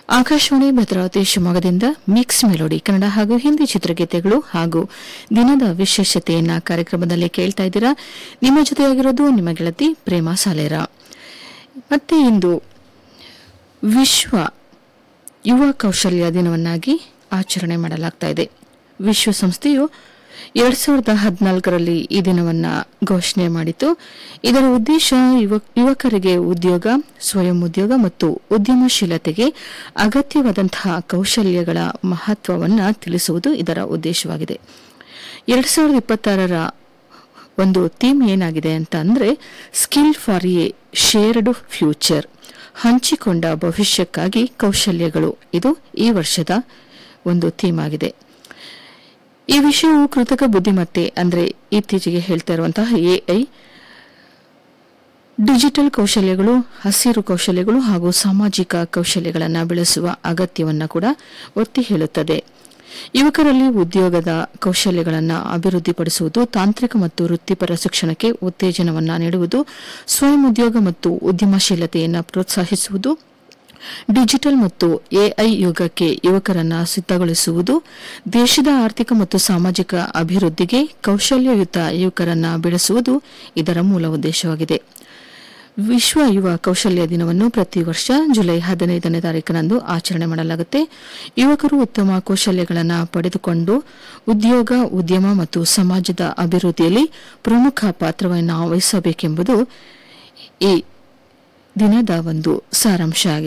ಆಕಾಶವಾಣಿ ಭದ್ರಾವತಿ ಶಿವಮೊಗ್ಗದಿಂದ mix melody Kannada ಹಾಗೂ ಹಿಂದಿ ಚಿತ್ರಗೀತೆಗಳು ಹಾಗೂ ದಿನದ ವಿಶೇಷತೆಯನ್ನ ಕಾರ್ಯಕ್ರಮದಲ್ಲಿ ಕೇಳ್ತಾ ಇದ್ದೀರಾ ನಿಮ್ಮ ಜೊತೆಯಾಗಿರೋದು ನಿಮ್ಮ ಗೆಳತಿ ಪ್ರೇಮ ಸಾಲೇರ ಮತ್ತೆ ಇಂದು ವಿಶ್ವ ಯುವ ಕೌಶಲ್ಯ ದಿನವನ್ನಾಗಿ ಆಚರಣೆ ಮಾಡಲಾಗ್ತಾ ಇದೆ ವಿಶ್ವಸಂಸ್ಥೆಯು ಎರಡ್ ಸಾವಿರದ ಹದಿನಾಲ್ಕರಲ್ಲಿ ಈ ದಿನವನ್ನ ಘೋಷಣೆ ಮಾಡಿತು ಇದರ ಉದ್ದೇಶ ಯುವ- ಯುವಕರಿಗೆ ಉದ್ಯೋಗ ಸ್ವಯಂ ಉದ್ಯೋಗ ಮತ್ತು ಉದ್ಯಮಶೀಲತೆಗೆ ಅಗತ್ಯವಾದಂತಹ ಕೌಶಲ್ಯಗಳ ಮಹತ್ವವನ್ನು ತಿಳಿಸುವುದು ಇದರ ಉದ್ದೇಶವಾಗಿದೆ ಎರಡ್ ಸಾವಿರದ ಇಪ್ಪತ್ತಾರರ ಒಂದು ಥೀಮ್ ಏನಾಗಿದೆ ಅಂತ ಅಂದ್ರೆ skill for a shared future ಹಂಚಿಕೊಂಡ ಭವಿಷ್ಯಕ್ಕಾಗಿ ಕೌಶಲ್ಯಗಳು ಇದು ಈ ವರ್ಷದ ಒಂದು ಥೀಮ್ ಆಗಿದೆ ಈ ವಿಷಯವು ಕೃತಕ ಬುದ್ಧಿಮತ್ತೆ ಅಂದ್ರೆ ಇತ್ತೀಚೆಗೆ ಹೇಳ್ತಾ ಇರುವಂತಹ ಎಐ ಡಿಜಿಟಲ್ ಕೌಶಲ್ಯಗಳು ಹಸಿರು ಕೌಶಲ್ಯಗಳು ಹಾಗೂ ಸಾಮಾಜಿಕ ಕೌಶಲ್ಯಗಳನ್ನು ಬೆಳೆಸುವ ಅಗತ್ಯವನ್ನು ಕೂಡ ಒತ್ತಿ ಹೇಳುತ್ತದೆ ಯುವಕರಲ್ಲಿ ಉದ್ಯೋಗದ ಕೌಶಲ್ಯಗಳನ್ನು ಅಭಿವೃದ್ಧಿಪಡಿಸುವುದು ತಾಂತ್ರಿಕ ಮತ್ತು ವೃತ್ತಿಪರ ಶಿಕ್ಷಣಕ್ಕೆ ಉತ್ತೇಜನವನ್ನು ನೀಡುವುದು ಸ್ವಯಂ ಉದ್ಯೋಗ ಮತ್ತು ಉದ್ಯಮಶೀಲತೆಯನ್ನು ಪ್ರೋತ್ಸಾಹಿಸುವುದು ಡಿಜಿಟಲ್ ಮತ್ತು ಎಐ ಯುಗಕ್ಕೆ ಯುವಕರನ್ನ ಸಿದ್ಧಗೊಳಿಸುವುದು ದೇಶದ ಆರ್ಥಿಕ ಮತ್ತು ಸಾಮಾಜಿಕ ಅಭಿವೃದ್ಧಿಗೆ ಕೌಶಲ್ಯಯುತ ಯುವಕರನ್ನ ಬೆಳೆಸುವುದು ಇದರ ಮೂಲ ಉದ್ದೇಶವಾಗಿದೆ ವಿಶ್ವ ಯುವ ಕೌಶಲ್ಯ ದಿನವನ್ನು ಪ್ರತಿ ವರ್ಷ ಜುಲೈ ಹದಿನೈದನೇ ತಾರೀಕಿನಂದು ಆಚರಣೆ ಮಾಡಲಾಗುತ್ತೆ ಯುವಕರು ಉತ್ತಮ ಕೌಶಲ್ಯಗಳನ್ನು ಪಡೆದುಕೊಂಡು ಉದ್ಯೋಗ ಉದ್ಯಮ ಮತ್ತು ಸಮಾಜದ ಅಭಿವೃದ್ಧಿಯಲ್ಲಿ ಪ್ರಮುಖ ಪಾತ್ರವನ್ನು ವಹಿಸಬೇಕೆಂಬುದು ಈ ದಿನದ ಒಂದು ಸಾರಾಂಶ ಆಗಿದೆ